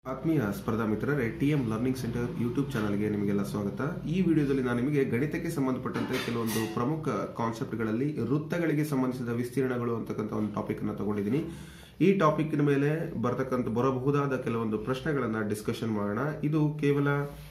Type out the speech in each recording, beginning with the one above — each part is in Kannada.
ಆತ್ಮೀಯ ಸ್ಪರ್ಧಾ ಮಿತ್ರರೇ T M learning centre YouTube ಚಾನಲ್ಗೆ ನಿಮಗೆಲ್ಲ ಸ್ವಾಗತ ಈ ವಿಡಿಯೋದಲ್ಲಿ ನಾನು ನಿಮಗೆ ಗಣಿತಕ್ಕೆ ಸಂಬಂಧಪಟ್ಟಂತೆ ಕೆಲವೊಂದು ಪ್ರಮುಖ ಕಾನ್ಸೆಪ್ಟ್ಗಳಲ್ಲಿ ವೃತ್ತಗಳಿಗೆ ಸಂಬಂಧಿಸಿದ ವಿಸ್ತೀರ್ಣಗಳು ಅಂತಕ್ಕಂಥ ಒಂದು ಟಾಪಿಕ್ ಅನ್ನು ತಗೊಂಡಿದ್ದೀನಿ ಈ ಟಾಪಿಕ್ನ ಮೇಲೆ ಬರತಕ್ಕಂಥ ಬರಬಹುದಾದ ಕೆಲವೊಂದು ಪ್ರಶ್ನೆಗಳನ್ನ ಡಿಸ್ಕಷನ್ ಮಾಡೋಣ ಇದು ಕೇವಲ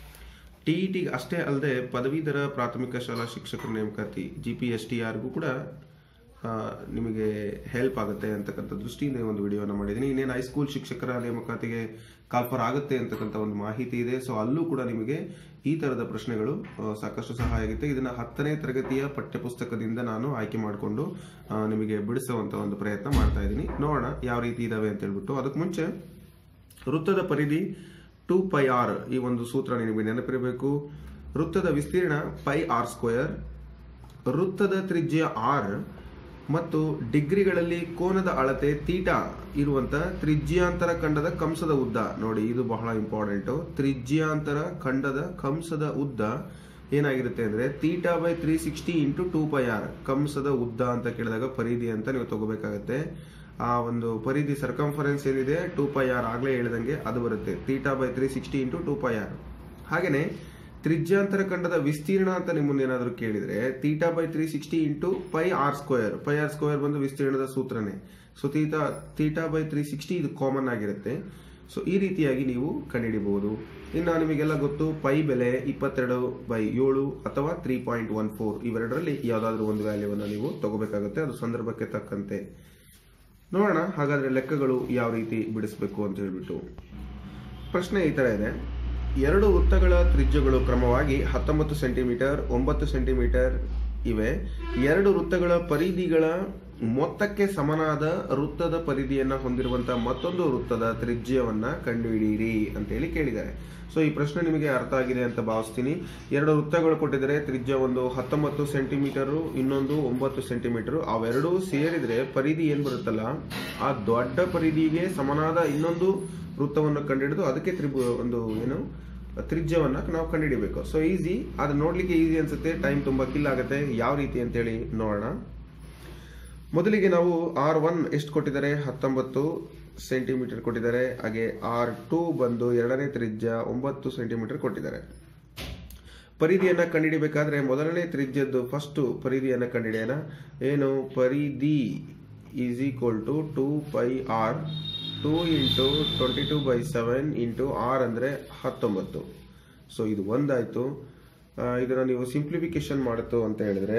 ಟಿಇಟಿ ಅಷ್ಟೇ ಅಲ್ಲದೆ ಪದವೀಧರ ಪ್ರಾಥಮಿಕ ಶಾಲಾ ಶಿಕ್ಷಕರ ನೇಮಕಾತಿ ಜಿ ಪಿ ಎಸ್ ಟಿ ಆರ್ಗೂ ಕೂಡ ಆ, ನಿಮಗೆ ಹೆಲ್ಪ್ ಆಗುತ್ತೆ ಅಂತಕ್ಕಂಥ ದೃಷ್ಟಿಯಿಂದ ಈ ಒಂದು ವಿಡಿಯೋನ ಮಾಡಿದ್ದೀನಿ ಇನ್ನೇನು ಹೈಸ್ಕೂಲ್ ಶಿಕ್ಷಕರ ನೇಮಕಾತಿಗೆ ಕಾಲ್ಫರ್ ಆಗುತ್ತೆ ಅಂತಕ್ಕಂಥ ಒಂದು ಮಾಹಿತಿ ಇದೆ ಸೊ ಅಲ್ಲೂ ಕೂಡ ನಿಮಗೆ ಈ ತರದ ಪ್ರಶ್ನೆಗಳು ಆ, ಸಾಕಷ್ಟು ಸಹಾಯ ಆಗುತ್ತೆ ಇದನ್ನ ಹತ್ತನೇ ತರಗತಿಯ ಪಠ್ಯಪುಸ್ತಕದಿಂದ ನಾನು ಆಯ್ಕೆ ಮಾಡಿಕೊಂಡು ನಿಮಗೆ ಬಿಡಿಸುವಂತ ಒಂದು ಪ್ರಯತ್ನ ಮಾಡ್ತಾ ಇದ್ದೀನಿ ನೋಡೋಣ ಯಾವ ರೀತಿ ಇದಾವೆ ಅಂತ ಹೇಳ್ಬಿಟ್ಟು ಅದಕ್ಕೆ ಮುಂಚೆ ವೃತ್ತದ ಪರಿಧಿ ಟೂ ಪೈ ಆರ್ ಈ ಒಂದು ಸೂತ್ರ ನಿಮಗೆ ನೆನಪಿರಬೇಕು ವೃತ್ತದ ವಿಸ್ತೀರ್ಣ ಪೈ ಆರ್ ಸ್ಕ್ವೇರ್ ವೃತ್ತದ ತ್ರಿಜ್ಯ ಆರ್ ಮತ್ತು ಡಿಗ್ರಿಗಳಲ್ಲಿ ಕೋನದ ಅಳತೆ ತೀಟಾ ಇರುವಂತ ತ್ರಿಜ್ಯಾಂತರ ಖಂಡದ ಕಂಸದ ಉದ್ದ ನೋಡಿ ಇದು ಬಹಳ ಇಂಪಾರ್ಟೆಂಟ್ ತ್ರಿಜ್ಯಾಂತರ ಖಂಡದ ಕಂಸದ ಉದ್ದ ಏನಾಗಿರುತ್ತೆ ಅಂದ್ರೆ theta by three sixty into two pi r ಕಂಸದ ಉದ್ದ ಅಂತ ಕೇಳಿದಾಗ ಪರಿಧಿ ಅಂತ ನೀವು ತಗೋಬೇಕಾಗತ್ತೆ ಆ ಒಂದು ಪರಿಧಿ ಸರ್ಕಂಫರೆನ್ಸ್ ಏನಿದೆ ಟೂ ಪೈ ಆರ್ ಆಗ್ಲೇ ಹೇಳಿದಂಗೆ ಅದು ಬರುತ್ತೆ theta by three sixty into two pi r ಹಾಗೇನೆ ತ್ರಿಜ್ಯಾಂತರ ಖಂಡದ ವಿಸ್ತೀರ್ಣ ಅಂತ ನಿಮ್ಮನ್ನ ಏನಾದರೂ ಕೇಳಿದ್ರೆ theta by three sixty into pi r square pi r square ಬಂದು ವಿಸ್ತೀರ್ಣದ ಸೂತ್ರನೇ so theta theta by three sixty ಇದು ಕಾಮನ್ ಆಗಿರುತ್ತೆ ಸೊ ಈ ರೀತಿಯಾಗಿ ನೀವು ಕಂಡುಹಿಡಿಬಹುದು ಇನ್ನು ನಿಮಗೆಲ್ಲ ಗೊತ್ತು ಪೈ ಬೆಲೆ ಇಪ್ಪತ್ತೆರಡು ಬೈ ಏಳು ಅಥವಾ ತ್ರೀ ಪಾಯಿಂಟ್ ಒನ್ ಫೋರ್ ಇವೆರಡರಲ್ಲಿ ಯಾವುದಾದ್ರೂ ಒಂದು ವ್ಯಾಲ್ಯೂವನ್ನು ನೀವು ತಗೋಬೇಕಾಗುತ್ತೆ ಅದು ಸಂದರ್ಭಕ್ಕೆ ತಕ್ಕಂತೆ ನೋಡೋಣ ಹಾಗಾದ್ರೆ ಲೆಕ್ಕಗಳು ಯಾವ ರೀತಿ ಬಿಡಿಸಬೇಕು ಅಂತ ಹೇಳ್ಬಿಟ್ಟು ಪ್ರಶ್ನೆ ಈ ತರ ಇದೆ ಎರಡು ವೃತ್ತಗಳ ತ್ರಿಜ್ಯಗಳು ಕ್ರಮವಾಗಿ ಹತ್ತೊಂಬತ್ತು ಸೆಂಟಿಮೀಟರ್ ಒಂಬತ್ತು ಸೆಂಟಿಮೀಟರ್ ಇವೆ ಎರಡು ವೃತ್ತಗಳ ಪರಿಧಿಗಳ ಮೊತ್ತಕ್ಕೆ ಸಮನಾದ ವೃತ್ತದ ಪರಿಧಿಯನ್ನ ಹೊಂದಿರುವಂತಹ ಮತ್ತೊಂದು ವೃತ್ತದ ತ್ರಿಜ್ಯವನ್ನ ಕಂಡುಹಿಡಿಯಿರಿ ಅಂತೇಳಿ ಕೇಳಿದ್ದಾರೆ ಸೊ ಈ ಪ್ರಶ್ನೆ ನಿಮಗೆ ಅರ್ಥ ಆಗಿದೆ ಅಂತ ಭಾವಿಸ್ತೀನಿ ಎರಡು ವೃತ್ತಗಳು ಕೊಟ್ಟಿದ್ದಾರೆ ತ್ರಿಜ್ಯ ಒಂದು ಹತ್ತೊಂಬತ್ತು ಸೆಂಟಿಮೀಟರ್ ಇನ್ನೊಂದು ಒಂಬತ್ತು ಸೆಂಟಿಮೀಟರ್ ಅವೆರಡೂ ಸೇರಿದ್ರೆ ಪರಿಧಿ ಏನ್ ಬರುತ್ತಲ್ಲ ಆ ದೊಡ್ಡ ಪರಿಧಿಗೆ ಸಮನಾದ ಇನ್ನೊಂದು ವೃತ್ತವನ್ನು ಕಂಡುಹಿಡಿದು ಅದಕ್ಕೆ ತ್ರಿಭು ಒಂದು ಏನು ತ್ರಿಜ್ಯವನ್ನ ನಾವು ಕಂಡುಹಿಡಿಬೇಕು ಸೊ ಈಸಿ ಅದು ನೋಡ್ಲಿಕ್ಕೆ ಈಸಿ ಅನ್ಸುತ್ತೆ ಟೈಮ್ ತುಂಬಾ ಕಿಲ್ ಆಗುತ್ತೆ ಯಾವ ರೀತಿ ಅಂತೇಳಿ ನೋಡೋಣ ಮೊದಲಿಗೆ ನಾವು ಆರ್ ಒನ್ ಎಷ್ಟು ಕೊಟ್ಟಿದ್ದಾರೆ ಹತ್ತೊಂಬತ್ತು ಸೆಂಟಿಮೀಟರ್ ಕೊಟ್ಟಿದ್ದಾರೆ ಹಾಗೆ ಆರ್ ಟೂ ಬಂದು ಎರಡನೇ ತ್ರಿಜ್ಯ ಒಂಬತ್ತು ಸೆಂಟಿಮೀಟರ್ ಕೊಟ್ಟಿದ್ದಾರೆ ಪರಿಧಿಯನ್ನ ಕಂಡುಹಿಡಿಬೇಕಾದ್ರೆ ಮೊದಲನೇ ತ್ರಿಜ್ಯದ್ದು ಫಸ್ಟ್ ಪರಿಧಿಯನ್ನ ಕಂಡುಹಿಡಿಯೋಣ ಏನು ಪರಿಧಿ is equal to two pi r two into twenty two by seven into r ಅಂದರೆ ಹತ್ತೊಂಬತ್ತು ಸೊ ಇದು ಒಂದಾಯಿತು ಇದನ್ನು ನೀವು ಸಿಂಪ್ಲಿಫಿಕೇಶನ್ ಮಾಡುತ್ತು ಅಂತ ಹೇಳಿದ್ರೆ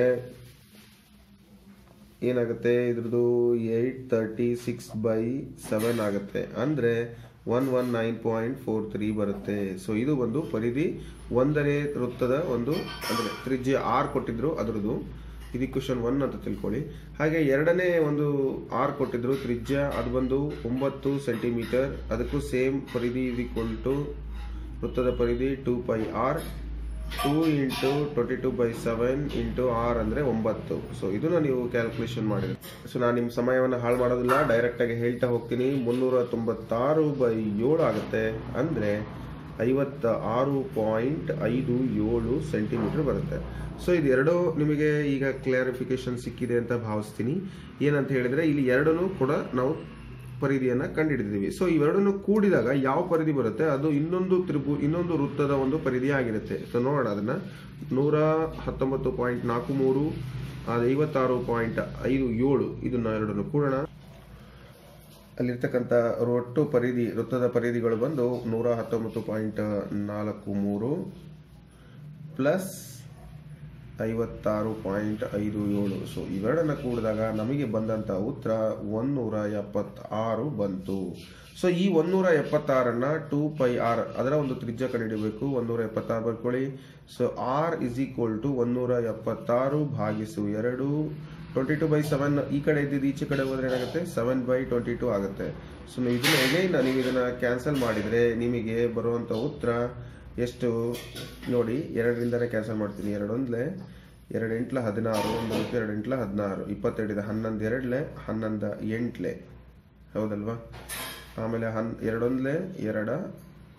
ಏನಾಗುತ್ತೆ ಇದ್ರದ್ದು eight thirty six by seven ಆಗುತ್ತೆ ಅಂದರೆ one one nine point four three ಬರುತ್ತೆ ಸೊ ಇದು ಒಂದು ಪರಿಧಿ ಒಂದನೇ ವೃತ್ತದ ಒಂದು ಅಂದರೆ ತ್ರಿಜ್ಯ ಆರ್ ಕೊಟ್ಟಿದ್ರು ಅದರದ್ದು ಇದು ಕ್ವಶನ್ ಒನ್ ಅಂತ ತಿಳ್ಕೊಳ್ಳಿ ಹಾಗೆ ಎರಡನೇ ಒಂದು ಆರ್ ಕೊಟ್ಟಿದ್ರು ತ್ರಿಜ್ಯ ಅದು ಬಂದು ಒಂಬತ್ತು ಸೆಂಟಿಮೀಟರ್ ಅದಕ್ಕೂ ಸೇಮ್ ಪರಿಧಿ ಇದು ಈಕ್ವಲ್ ಟು ವೃತ್ತದ ಪರಿಧಿ two pi r two into twenty two by seven into r ಅಂದರೆ ಒಂಬತ್ತು ಸೊ ಇದನ್ನ ನೀವು ಕ್ಯಾಲ್ಕುಲೇಷನ್ ಮಾಡಿದ್ರೆ ಸೊ ನಾನು ನಿಮ್ಮ ಸಮಯವನ್ನು ಹಾಳು ಮಾಡೋದಿಲ್ಲ ಡೈರೆಕ್ಟಾಗಿ ಹೇಳ್ತಾ ಹೋಗ್ತೀನಿ ಮುನ್ನೂರ ತೊಂಬತ್ತಾರು ಬೈ ಏಳು ಆಗುತ್ತೆ ಅಂದರೆ ಐವತ್ತ ಆರು ಪಾಯಿಂಟ್ ಐದು ಏಳು ಸೆಂಟಿಮೀಟರ್ ಬರುತ್ತೆ ಸೊ ಇದು ಎರಡು ನಿಮಗೆ ಈಗ ಕ್ಲಾರಿಫಿಕೇಶನ್ ಸಿಕ್ಕಿದೆ ಅಂತ ಭಾವಿಸ್ತೀನಿ ಏನಂತ ಹೇಳಿದ್ರೆ ಇಲ್ಲಿ ಎರಡನ್ನೂ ಕೂಡ ನಾವು ಪರಿಧಿಯನ್ನ ಕಂಡುಹಿಡಿದಿದ್ದೀವಿ ಸೊ ಇವೆರಡನ್ನು ಕೂಡಿದಾಗ ಯಾವ ಪರಿಧಿ ಬರುತ್ತೆ ಅದು ಇನ್ನೊಂದು ತ್ರಿಭು ಇನ್ನೊಂದು ವೃತ್ತದ ಒಂದು ಪರಿಧಿ ಆಗಿರುತ್ತೆ ಸೊ ನೋಡೋಣ ಅದನ್ನ ನೂರ ಹತ್ತೊಂಬತ್ತು ಪಾಯಿಂಟ್ ನಾಲ್ಕು ಮೂರು ಅದು ಐವತ್ತಾರು ಪಾಯಿಂಟ್ ಐದು ಏಳು ಇದನ್ನ ಎರಡನ್ನು ಕೂಡೋಣ ಅಲ್ಲಿರ್ತಕ್ಕಂಥ ಒಟ್ಟು ಪರಿಧಿ ವೃತ್ತದ ಪರಿಧಿಗಳು ಬಂದು ನೂರ ಹತ್ತೊಂಬತ್ತು ಪಾಯಿಂಟ್ ನಾಲ್ಕು ಮೂರು ಪ್ಲಸ್ ಐವತ್ತಾರು ಪಾಯಿಂಟ್ ಐದು ಏಳು ಸೊ ಇವೆರಡನ್ನ ಕೂಡಿದಾಗ ನಮಗೆ ಬಂದಂಥ ಉತ್ತರ ಒಂದೂರ ಎಪ್ಪತ್ತಾರು ಬಂತು ಸೊ ಈ ಒಂದೂರ ಎಪ್ಪತ್ತಾರನ್ನ ಟೂ ಪೈ ಆರ್ ಅದರ ಒಂದು ತ್ರಿಜ್ಯ ಕಂಡುಹಿಡಬೇಕು ಒಂದೂರ ಎಪ್ಪತ್ತಾರು ಬರ್ಕೊಳ್ಳಿ so r is equal to ಒಂದೂರ ಎಪ್ಪತ್ತಾರು ಭಾಗಿಸು ಎರಡು ಟ್ವೆಂಟಿ ಟು ಬೈ ಸೆವೆನ್ ಈ ಕಡೆ ಇದ್ದಿದ್ದು ಈಚೆ ಕಡೆ ಹೋದ್ರೆ ಏನಾಗುತ್ತೆ ಸೆವೆನ್ ಬೈ ಟ್ವೆಂಟಿ ಟು ಆಗುತ್ತೆ ಸೊ ನೀವು ಇದನ್ನ ಎಗೈನ್ ನೀವು ಇದನ್ನ ಕ್ಯಾನ್ಸಲ್ ಮಾಡಿದ್ರೆ ನಿಮಗೆ ಬರುವಂತ ಉತ್ತರ ಎಷ್ಟು ನೋಡಿ ಎರಡರಿಂದನೇ ಕ್ಯಾನ್ಸಲ್ ಮಾಡ್ತೀನಿ ಎರಡೊಂದ್ಲೆ ಎರಡು ಎಂಟ್ಲ ಹದಿನಾರು ಒಂದು ಎರಡು ಎಂಟ್ಲ ಹದಿನಾರು ಇಪ್ಪತ್ತೆರಡಿದ ಹನ್ನೊಂದು ಎರಡ್ಲೆ ಹನ್ನೊಂದು ಎಂಟ್ಲೆ ಹೌದಲ್ವಾ ಆಮೇಲೆ ಹನ್ ಎರಡೊಂದ್ಲೆ ಎರಡ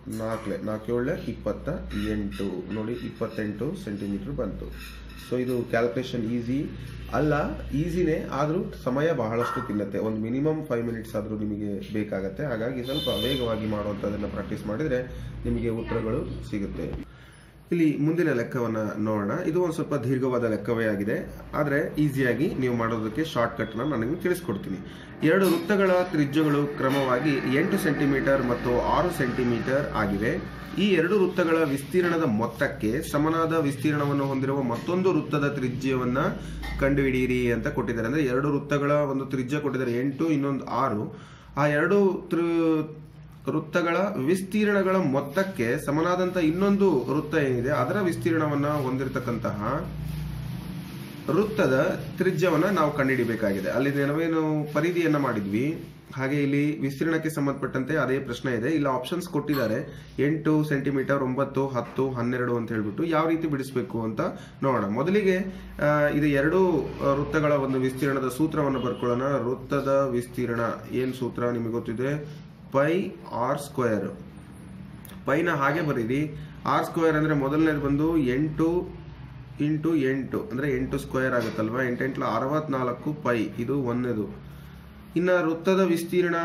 ನಾಲ್ಕಲೆ ನಾಲ್ಕು ಏಳೆ ಇಪ್ಪತ್ತ ಎಂಟು ನೋಡಿ ಇಪ್ಪತ್ತೆಂಟು ಸೆಂಟಿಮೀಟರ್ ಬಂತು ಸೊ ಇದು ಕ್ಯಾಲ್ಕುಲೇಷನ್ ಈಸಿ ಅಲ್ಲ ಈಸಿನೇ ಆದರೂ ಸಮಯ ಬಹಳಷ್ಟು ತಿನ್ನುತ್ತೆ ಒಂದು ಮಿನಿಮಮ್ ಫೈವ್ ಮಿನಿಟ್ಸ್ ಆದರೂ ನಿಮಗೆ ಬೇಕಾಗತ್ತೆ ಹಾಗಾಗಿ ಸ್ವಲ್ಪ ವೇಗವಾಗಿ ಮಾಡುವಂಥದ್ದನ್ನು ಪ್ರಾಕ್ಟೀಸ್ ಮಾಡಿದರೆ ನಿಮಗೆ ಉತ್ತರಗಳು ಸಿಗುತ್ತೆ ಇಲ್ಲಿ ಮುಂದಿನ ಲೆಕ್ಕವನ್ನು ನೋಡೋಣ ಇದು ಒಂದು ಸ್ವಲ್ಪ ದೀರ್ಘವಾದ ಲೆಕ್ಕವೇ ಆಗಿದೆ ಆದರೆ ಈಸಿಯಾಗಿ ನೀವು ಮಾಡೋದಕ್ಕೆ ಶಾರ್ಟ್ ಕಟ್ನ ನಾನು ನಿಮಗೆ ತಿಳಿಸ್ಕೊಡ್ತೀನಿ ಎರಡು ವೃತ್ತಗಳ ತ್ರಿಜ್ಯಗಳು ಕ್ರಮವಾಗಿ ಎಂಟು ಸೆಂಟಿಮೀಟರ್ ಮತ್ತು ಆರು ಸೆಂಟಿಮೀಟರ್ ಆಗಿವೆ ಈ ಎರಡು ವೃತ್ತಗಳ ವಿಸ್ತೀರ್ಣದ ಮೊತ್ತಕ್ಕೆ ಸಮನಾದ ವಿಸ್ತೀರ್ಣವನ್ನು ಹೊಂದಿರುವ ಮತ್ತೊಂದು ವೃತ್ತದ ತ್ರಿಜ್ಯವನ್ನ ಕಂಡುಹಿಡಿಯಿರಿ ಅಂತ ಕೊಟ್ಟಿದ್ದಾರೆ ಅಂದ್ರೆ ಎರಡು ವೃತ್ತಗಳ ಒಂದು ತ್ರಿಜ್ಯ ಕೊಟ್ಟಿದ್ದಾರೆ ಎಂಟು ಇನ್ನೊಂದು ಆರು ಆ ಎರಡು ತ್ರಿ- ವೃತ್ತಗಳ ವಿಸ್ತೀರ್ಣಗಳ ಮೊತ್ತಕ್ಕೆ ಸಮನಾದಂತ ಇನ್ನೊಂದು ವೃತ್ತ ಏನಿದೆ ಅದರ ವಿಸ್ತೀರ್ಣವನ್ನ ಹೊಂದಿರತಕ್ಕಂತಹ ವೃತ್ತದ ತ್ರಿಜ್ಯವನ್ನ ನಾವು ಕಂಡುಹಿಡಿಬೇಕಾಗಿದೆ ಅಲ್ಲಿ ನಾವೇನು ಪರಿಧಿಯನ್ನ ಮಾಡಿದ್ವಿ ಹಾಗೆ ಇಲ್ಲಿ ವಿಸ್ತೀರ್ಣಕ್ಕೆ ಸಂಬಂಧಪಟ್ಟಂತೆ ಅದೇ ಪ್ರಶ್ನೆ ಇದೆ ಇಲ್ಲಿ ಆಪ್ಷನ್ಸ್ ಕೊಟ್ಟಿದ್ದಾರೆ ಎಂಟು ಸೆಂಟಿಮೀಟರ್ ಒಂಬತ್ತು ಹತ್ತು ಹನ್ನೆರಡು ಅಂತ ಹೇಳ್ಬಿಟ್ಟು ಯಾವ ರೀತಿ ಬಿಡಿಸಬೇಕು ಅಂತ ನೋಡೋಣ ಮೊದಲಿಗೆ ಆ, ಇದು ಎರಡು ಆ, ವೃತ್ತಗಳ ಒಂದು ವಿಸ್ತೀರ್ಣದ ಸೂತ್ರವನ್ನು ಬರ್ಕೊಳ್ಳೋಣ ವೃತ್ತದ ವಿಸ್ತೀರ್ಣ ಏನ್ ಸೂತ್ರ ನಿಮಗೆ ಗೊತ್ತಿದೆ ಪೈ ಆರ್ ಸ್ಕ್ವೇರ್ ಪೈನ ಹಾಗೆ ಬರೀರಿ ಆರ್ ಸ್ಕ್ವೇರ್ ಅಂದ್ರೆ ಮೊದಲನೇದು ಬಂದು ಎಂಟು ಇಂಟು ಎಂಟು ಅಂದ್ರೆ ಎಂಟು ಸ್ಕ್ವೇರ್ ಆಗುತ್ತಲ್ವಾ ಎಂಟೆಂಟ್ಲ ಅರವತ್ನಾಲ್ಕು ಪೈ ಇದು ಒಂದನೇದು ಇನ್ನ ವೃತ್ತದ ವಿಸ್ತೀರ್ಣ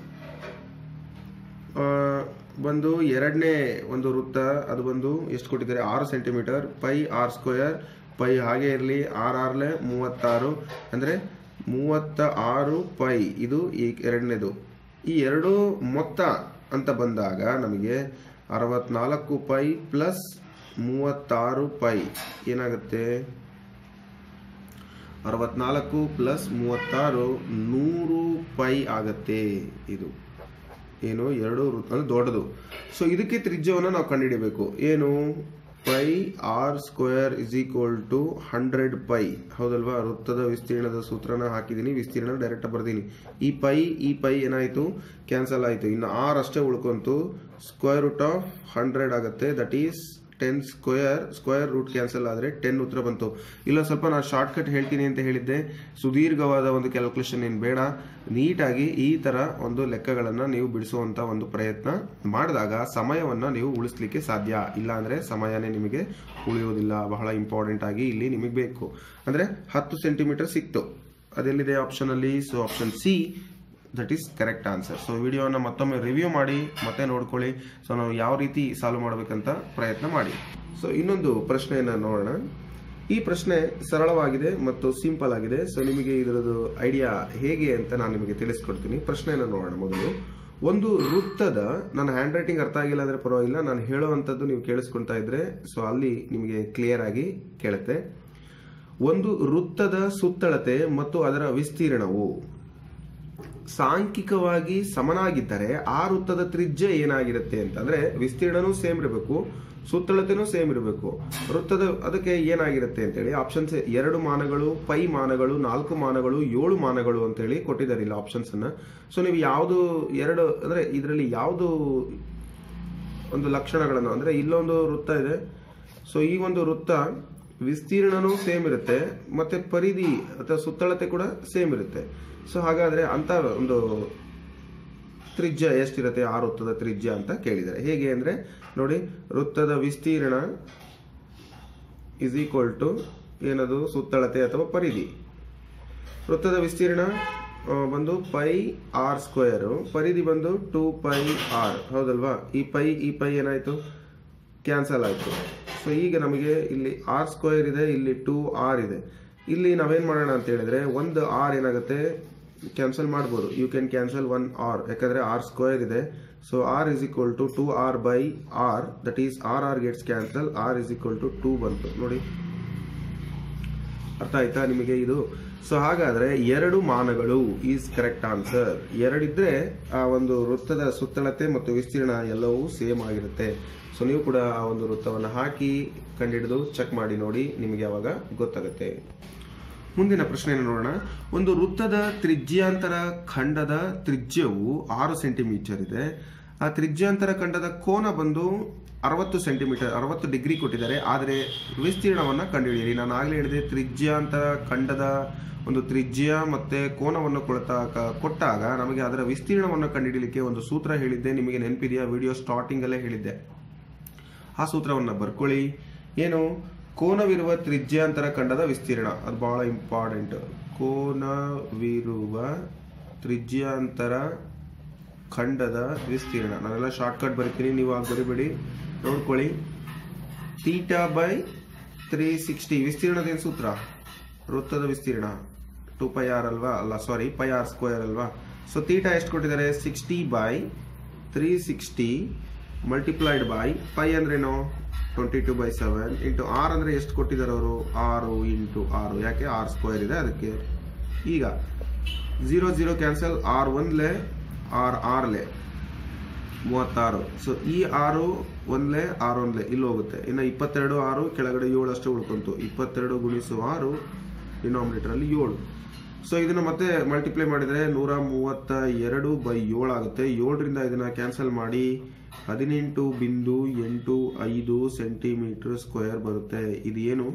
ಆ, ಬಂದು ಎರಡನೇ ಒಂದು ವೃತ್ತ ಅದು ಬಂದು ಎಷ್ಟು ಕೊಟ್ಟಿದ್ದಾರೆ ಆರು centimetre pi r square pi ಹಾಗೆ ಇರಲಿ ಆರ್ ಆರ್ಲೆ ಮೂವತ್ತಾರು ಅಂದ್ರೆ ಮೂವತ್ತ ಆರು ಪೈ ಇದು ಈ ಎರಡನೇದು ಈ ಎರಡು ಮೊತ್ತ ಅಂತ ಬಂದಾಗ ನಮಗೆ ಅರವತ್ನಾಲ್ಕು ಪೈ ಪ್ಲಸ್ ಮೂವತ್ತಾರು ಪೈ ಏನಾಗುತ್ತೆ ಅರವತ್ನಾಲ್ಕು ಪ್ಲಸ್ ಮೂವತ್ತಾರು ನೂರು ಪೈ ಆಗತ್ತೆ ಇದು ಏನು ಎರಡು ವೃತ್ತ ಅಂದ್ರೆ ದೊಡ್ಡದು ಸೊ ಇದಕ್ಕೆ ತ್ರಿಜ್ಯವನ್ನು ನಾವು ಕಂಡುಹಿಡಿಬೇಕು ಏನು pi r square is equal to hundred pi ಹೌದಲ್ವಾ ವೃತ್ತದ ವಿಸ್ತೀರ್ಣದ ಸೂತ್ರನ ಹಾಕಿದ್ದೀನಿ ವಿಸ್ತೀರ್ಣ ಡೈರೆಕ್ಟ್ ಬರ್ದೀನಿ ಈ ಪೈ ಈ ಪೈ ಏನಾಯ್ತು ಕ್ಯಾನ್ಸಲ್ ಆಯ್ತು ಇನ್ನು ಆರ್ ಅಷ್ಟೇ ಉಳ್ಕೊಂತು ಸ್ಕ್ವೇರ್ ರೂಟ್ ಆಫ್ ಹಂಡ್ರೆಡ್ ಆಗುತ್ತೆ that is ten square square root cancel ಆದರೆ ಟೆನ್ ಉತ್ತರ ಬಂತು ಇಲ್ಲ ಸ್ವಲ್ಪ ನಾನು ಶಾರ್ಟ್ ಕಟ್ ಹೇಳ್ತೀನಿ ಅಂತ ಹೇಳಿದ್ದೆ ಸುದೀರ್ಘವಾದ ಒಂದು ಕ್ಯಾಲ್ಕುಲೇಷನ್ ಏನು ಬೇಡ ನೀಟಾಗಿ ಈ ತರ ಒಂದು ಲೆಕ್ಕಗಳನ್ನು ನೀವು ಬಿಡಿಸುವಂತ ಒಂದು ಪ್ರಯತ್ನ ಮಾಡಿದಾಗ ಸಮಯವನ್ನು ನೀವು ಉಳಿಸ್ಲಿಕ್ಕೆ ಸಾಧ್ಯ ಇಲ್ಲ ಅಂದ್ರೆ ಸಮಯನೇ ನಿಮಗೆ ಉಳಿಯೋದಿಲ್ಲ ಬಹಳ ಇಂಪಾರ್ಟೆಂಟ್ ಆಗಿ ಇಲ್ಲಿ ನಿಮಗೆ ಬೇಕು ಅಂದ್ರೆ ಹತ್ತು ಸೆಂಟಿಮೀಟರ್ ಸಿಕ್ತು ಅದೆಲ್ಲಿದೆ ಆಪ್ಷನ್ ಅಲ್ಲಿ so option C that is correct answer so ವಿಡಿಯೋನ ಮತ್ತೊಮ್ಮೆ ರಿವ್ಯೂ ಮಾಡಿ ಮತ್ತೆ ನೋಡ್ಕೊಳ್ಳಿ ಸೊ ನಾವು ಯಾವ ರೀತಿ ಸಾಲ್ವ್ ಮಾಡಬೇಕಂತ ಪ್ರಯತ್ನ ಮಾಡಿ ಸೊ ಇನ್ನೊಂದು ಪ್ರಶ್ನೆಯನ್ನ ನೋಡೋಣ ಈ ಪ್ರಶ್ನೆ ಸರಳವಾಗಿದೆ ಮತ್ತು ಸಿಂಪಲ್ ಆಗಿದೆ ಸೊ ನಿಮಗೆ ಇದರದ್ದು ಐಡಿಯಾ ಹೇಗೆ ಅಂತ ನಾನು ನಿಮಗೆ ತಿಳಿಸ್ಕೊಡ್ತೀನಿ ಪ್ರಶ್ನೆಯನ್ನ ನೋಡೋಣ ಮೊದಲು ಒಂದು ವೃತ್ತದ ನನ್ನ ಹ್ಯಾಂಡ್ ರೈಟಿಂಗ್ ಅರ್ಥ ಆಗಿಲ್ಲ ಅಂದ್ರೆ ಪರವಾಗಿಲ್ಲ ನಾನು ಹೇಳುವಂಥದ್ದು ನೀವು ಕೇಳಿಸ್ಕೊಳ್ತಾ ಇದ್ರೆ ಸೊ ಅಲ್ಲಿ ನಿಮಗೆ ಕ್ಲಿಯರ್ ಆಗಿ ಕೇಳುತ್ತೆ ಒಂದು ವೃತ್ತದ ಸುತ್ತಳತೆ ಮತ್ತು ಅದರ ವಿಸ್ತೀರ್ಣವು ಸಾಂಖ್ಯಿಕವಾಗಿ ಸಮನಾಗಿದ್ದರೆ ಆ ವೃತ್ತದ ತ್ರಿಜ್ಯ ಏನಾಗಿರುತ್ತೆ ಅಂತ ಅಂದ್ರೆ ವಿಸ್ತೀರ್ಣನೂ ಸೇಮ್ ಇರಬೇಕು ಸುತ್ತಳತೆನೂ ಸೇಮ್ ಇರಬೇಕು ವೃತ್ತದ ಅದಕ್ಕೆ ಏನಾಗಿರುತ್ತೆ ಅಂತೇಳಿ ಆಪ್ಷನ್ಸ್ ಎರಡು ಮಾನಗಳು ಪೈ ಮಾನಗಳು ನಾಲ್ಕು ಮಾನಗಳು ಏಳು ಮಾನಗಳು ಅಂತೇಳಿ ಕೊಟ್ಟಿದ್ದಾರೆ ಇಲ್ಲ ಆಪ್ಷನ್ಸ್ ಅನ್ನ ಸೊ ನೀವು ಯಾವುದು ಎರಡು ಅಂದ್ರೆ ಇದರಲ್ಲಿ ಯಾವುದು ಒಂದು ಲಕ್ಷಣಗಳನ್ನು ಅಂದ್ರೆ ಇಲ್ಲೊಂದು ವೃತ್ತ ಇದೆ ಸೊ ಈ ಒಂದು ವೃತ್ತ ವಿಸ್ತೀರ್ಣನೂ ಸೇಮ್ ಇರುತ್ತೆ ಮತ್ತೆ ಪರಿಧಿ ಅಥವಾ ಸುತ್ತಳತೆ ಕೂಡ ಸೇಮ್ ಇರುತ್ತೆ ಸೊ ಹಾಗಾದ್ರೆ ಅಂತ ಒಂದು ತ್ರಿಜ್ಯ ಎಷ್ಟಿರುತ್ತೆ ಆ ವೃತ್ತದ ತ್ರಿಜ್ಯ ಅಂತ ಕೇಳಿದ್ದಾರೆ ಹೇಗೆ ಅಂದ್ರೆ ನೋಡಿ ವೃತ್ತದ ವಿಸ್ತೀರ್ಣ ಇಸ್ ಈಕ್ವಲ್ ಟು ಏನದು ಸುತ್ತಳತೆ ಅಥವಾ ಪರಿಧಿ ವೃತ್ತದ ವಿಸ್ತೀರ್ಣ ಆ, ಬಂದು ಪೈ ಆರ್ ಸ್ಕ್ವೇರ್ ಪರಿಧಿ ಬಂದು ಟೂ ಪೈ ಆರ್ ಹೌದಲ್ವಾ ಈ ಪೈ ಈ ಪೈ ಏನಾಯ್ತು ಕ್ಯಾನ್ಸಲ್ ಆಯ್ತು ಸೊ ಈಗ ನಮಗೆ ಇಲ್ಲಿ ಆರ್ ಸ್ಕ್ವೇರ್ ಇದೆ ಇಲ್ಲಿ ಟೂ ಆರ್ ಇದೆ ಇಲ್ಲಿ ನಾವೇನ್ ಮಾಡೋಣ ಅಂತ ಹೇಳಿದ್ರೆ ಒಂದು ಆರ್ ಏನಾಗುತ್ತೆ ಕ್ಯಾನ್ಸಲ್ ಮಾಡ್ಬೋದು you can cancel one r ಯಾಕಂದ್ರೆ ಆರ್ ಸ್ಕ್ವೇರ್ ಇದೆ so r is equal to two r by r that is r r gets cancel r is equal to two ಬಂತು ನೋಡಿ ಅರ್ಥ ಆಯ್ತಾ ನಿಮಗೆ ಇದು ಸೊ ಹಾಗಾದ್ರೆ ಎರಡು ಮಾನಗಳು ಈಸ್ ಕರೆಕ್ಟ್ ಆನ್ಸರ್ ಎರಡಿದ್ರೆ ಆ ಒಂದು ವೃತ್ತದ ಸುತ್ತಳತೆ ಮತ್ತು ವಿಸ್ತೀರ್ಣ ಎಲ್ಲವೂ ಸೇಮ್ ಆಗಿರುತ್ತೆ ಸೊ ನೀವು ಕೂಡ ಆ ಒಂದು ವೃತ್ತವನ್ನು ಹಾಕಿ ಕಂಡಿಡಿದು ಚೆಕ್ ಮಾಡಿ ನೋಡಿ ನಿಮಗೆ ಅವಾಗ ಗೊತ್ತಾಗುತ್ತೆ ಮುಂದಿನ ಪ್ರಶ್ನೆಯನ್ನು ನೋಡೋಣ ಒಂದು ವೃತ್ತದ ತ್ರಿಜ್ಯಾಂತರ ಖಂಡದ ತ್ರಿಜ್ಯವು ಆರು ಸೆಂಟಿಮೀಟರ್ ಇದೆ ಆ ತ್ರಿಜ್ಯಾಂತರ ಖಂಡದ ಕೋನ ಬಂದು ಅರವತ್ತು ಸೆಂಟಿಮೀಟರ್ ಅರವತ್ತು ಡಿಗ್ರಿ ಕೊಟ್ಟಿದ್ದಾರೆ ಆದರೆ ವಿಸ್ತೀರ್ಣವನ್ನು ಕಂಡುಹಿಡಿಯಿರಿ ನಾನು ಆಗಲೇ ಹೇಳಿದೆ ತ್ರಿಜ್ಯಾಂತರ ಖಂಡದ ಒಂದು ತ್ರಿಜ್ಯ ಮತ್ತೆ ಕೋನವನ್ನು ಕೊಳ್ತಾ ಕ- ಕೊಟ್ಟಾಗ ನಮಗೆ ಅದರ ವಿಸ್ತೀರ್ಣವನ್ನು ಕಂಡುಹಿಡಿಯಲಿಕ್ಕೆ ಒಂದು ಸೂತ್ರ ಹೇಳಿದ್ದೆ ನಿಮಗೆ ನೆನಪಿದೆಯಾ ವಿಡಿಯೋ ಸ್ಟಾರ್ಟಿಂಗಲ್ಲೇ ಹೇಳಿದ್ದೆ ಆ ಸೂತ್ರವನ್ನು ಬರ್ಕೊಳ್ಳಿ ಏನು ಕೋನವಿರುವ ತ್ರಿಜ್ಯಾಂತರ ಖಂಡದ ವಿಸ್ತೀರ್ಣ ಅದು ಬಹಳ ಇಂಪಾರ್ಟೆಂಟ್ ಕೋನವಿರುವ ತ್ರಿಜ್ಯಾಂತರ ಖಂಡದ ವಿಸ್ತೀರ್ಣ ನಾನೆಲ್ಲ ಶಾರ್ಟ್ಕಟ್ ಬರಿತೀನಿ ನೀವು ಆಗ ಬರಿಬೇಡಿ ನೋಡ್ಕೊಳ್ಳಿ ತೀಟಾ ಬೈ ತ್ರೀ ಸಿಕ್ಸ್ಟಿ ವಿಸ್ತೀರ್ಣದ ಏನು ಸೂತ್ರ ವೃತ್ತದ ವಿಸ್ತೀರ್ಣ ಟು ಪೈ ಆರ್ ಅಲ್ವಾ ಅಲ್ಲ ಸಾರಿ ಪೈ ಆರ್ ಸ್ಕ್ವೇರ್ ಅಲ್ವಾ ಸೊ ತೀಟಾ ಎಷ್ಟು ಕೊಟ್ಟಿದ್ದಾರೆ sixty by three sixty multiplied by pi ಅಂದ್ರೇನು twenty two by seven into r ಅಂದರೆ ಎಷ್ಟು ಕೊಟ್ಟಿದ್ದಾರೆ ಅವರು ಆರು ಇಂಟು ಆರು ಯಾಕೆ ಆರ್ ಸ್ಕ್ವೇರ್ ಇದೆ ಅದಕ್ಕೆ ಈಗ ಝೀರೋ ಝೀರೋ ಕ್ಯಾನ್ಸಲ್ ಆರ್ ಒಂದ್ಲೆ ಆರ್ ಆರ್ಲೆ ಮೂವತ್ತಾರು ಸೊ ಈ ಆರು ಒಂದ್ಲೆ ಆರು ಒಂದ್ಲೆ ಇಲ್ಲಿ ಹೋಗುತ್ತೆ ಇನ್ನು ಇಪ್ಪತ್ತೆರಡು ಆರು ಕೆಳಗಡೆ ಏಳು ಅಷ್ಟು ಉಳ್ಕೊಂತು ಇಪ್ಪತ್ತೆರಡು ಗುಣಿಸು ಆರು ಡಿನಾಮಿನೇಟರ್ ಅಲ್ಲಿ ಏಳು ಸೊ ಇದನ್ನ ಮತ್ತೆ ಮಲ್ಟಿಪ್ಲೈ ಮಾಡಿದ್ರೆ ನೂರ ಮೂವತ್ತ ಎರಡು ಬೈ ಏಳು ಆಗುತ್ತೆ ಏಳರಿಂದ ಇದನ್ನ ಕ್ಯಾನ್ಸಲ್ ಮಾಡಿ ಹದಿನೆಂಟು ಬಿಂದು ಎಂಟು ಐದು ಸೆಂಟಿಮೀಟರ್ ಸ್ಕ್ವೇರ್ ಬರುತ್ತೆ ಇದು ಏನು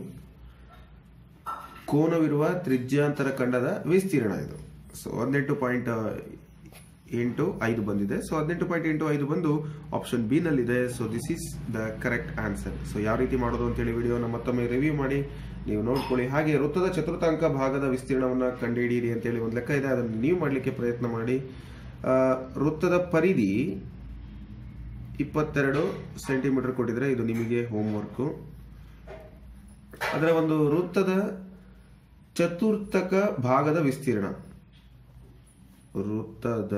ಕೋನವಿರುವ ತ್ರಿಜ್ಯಾಂತರ ಖಂಡದ ವಿಸ್ತೀರ್ಣ ಇದು ಸೊ ಹದಿನೆಂಟು ಪಾಯಿಂಟ್ ಎಂಟು ಐದು ಬಂದಿದೆ ಸೊ ಹದಿನೆಂಟು ಪಾಯಿಂಟ್ ಎಂಟು ಐದು ಬಂದು ಆಪ್ಷನ್ ಬಿ ನಲ್ಲಿದೆ so this is the correct answer so ಯಾವ ರೀತಿ ಮಾಡೋದು ಅಂತೇಳಿ ವಿಡಿಯೋನ ಮತ್ತೊಮ್ಮೆ ರಿವ್ಯೂ ಮಾಡಿ ನೀವು ನೋಡ್ಕೊಳ್ಳಿ ಹಾಗೆ ವೃತ್ತದ ಚತುರ್ಥಾಂಕ ಭಾಗದ ವಿಸ್ತೀರ್ಣವನ್ನು ಕಂಡುಹಿಡಿಯಿರಿ ಅಂತೇಳಿ ಒಂದು ಲೆಕ್ಕ ಇದೆ ಅದನ್ನು ನೀವು ಮಾಡಲಿಕ್ಕೆ ಪ್ರಯತ್ನ ಮಾಡಿ ಆ, ವೃತ್ತದ ಪರಿಧಿ ಇಪ್ಪತ್ತೆರಡು ಸೆಂಟಿಮೀಟರ್ ಕೊಟ್ಟಿದ್ರೆ ಇದು ನಿಮಗೆ ಹೋಮ್ವರ್ಕು ಅದರ ಒಂದು ವೃತ್ತದ ಚತುರ್ಥಕ ಭಾಗದ ವಿಸ್ತೀರ್ಣ ವೃತ್ತದ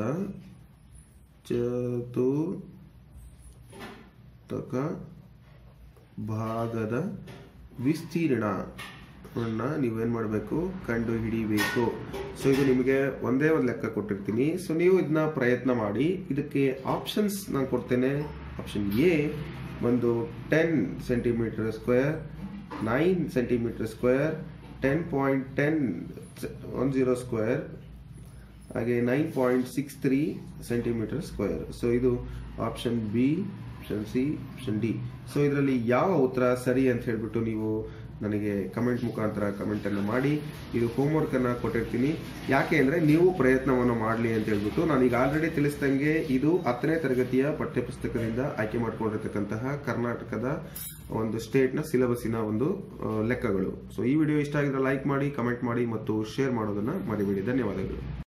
ಚತುರ್ಥಕ ಭಾಗದ ವಿಸ್ತೀರ್ಣ ನೀವೇನ್ ಮಾಡಬೇಕು ಕಂಡು ಹಿಡಿಬೇಕು ಸೊ ಇದು ನಿಮಗೆ ಒಂದೇ ಒಂದು ಲೆಕ್ಕ ಕೊಟ್ಟಿರ್ತೀನಿ ಸೊ ನೀವು ಇದನ್ನ ಪ್ರಯತ್ನ ಮಾಡಿ ಇದಕ್ಕೆ ಆಪ್ಷನ್ಸ್ ನಾನು ಕೊಡ್ತೇನೆ ಆಪ್ಷನ್ ಎ ಒಂದು ten centimetre square nine centimetre square ten point ten one zero square ಹಾಗೆ nine point six three centimetre square so ಇದು option B option C option D so ಇದರಲ್ಲಿ ಯಾವ ಉತ್ತರ ಸರಿ ಅಂತ ಹೇಳ್ಬಿಟ್ಟು ನೀವು ನನಗೆ ಕಮೆಂಟ್ ಮುಖಾಂತರ ಕಮೆಂಟ್ ಅನ್ನು ಮಾಡಿ ಇದು ಹೋಮ್ವರ್ಕ್ ಅನ್ನ ಕೊಟ್ಟಿರ್ತೀನಿ ಯಾಕೆ ಅಂದ್ರೆ ನೀವು ಪ್ರಯತ್ನವನ್ನು ಮಾಡಲಿ ಅಂತ ಹೇಳ್ಬಿಟ್ಟು ನಾನು ಈಗ ಆಲ್ರೆಡಿ ತಿಳಿಸ್ದಂಗೆ ಇದು ಹತ್ತನೇ ತರಗತಿಯ ಪಠ್ಯಪುಸ್ತಕದಿಂದ ಆಯ್ಕೆ ಮಾಡಿಕೊಂಡಿರ್ತಕ್ಕಂತಹ ಕರ್ನಾಟಕದ ಒಂದು ಸ್ಟೇಟ್ನ ಸಿಲೆಬಸ್ಸಿನ ಒಂದು ಆ, ಲೆಕ್ಕಗಳು ಸೊ ಈ ವಿಡಿಯೋ ಇಷ್ಟ ಆಗಿದ್ರೆ ಲೈಕ್ ಮಾಡಿ ಕಮೆಂಟ್ ಮಾಡಿ ಮತ್ತು ಶೇರ್ ಮಾಡೋದನ್ನ ಮರಿಬೇಡಿ ಧನ್ಯವಾದಗಳು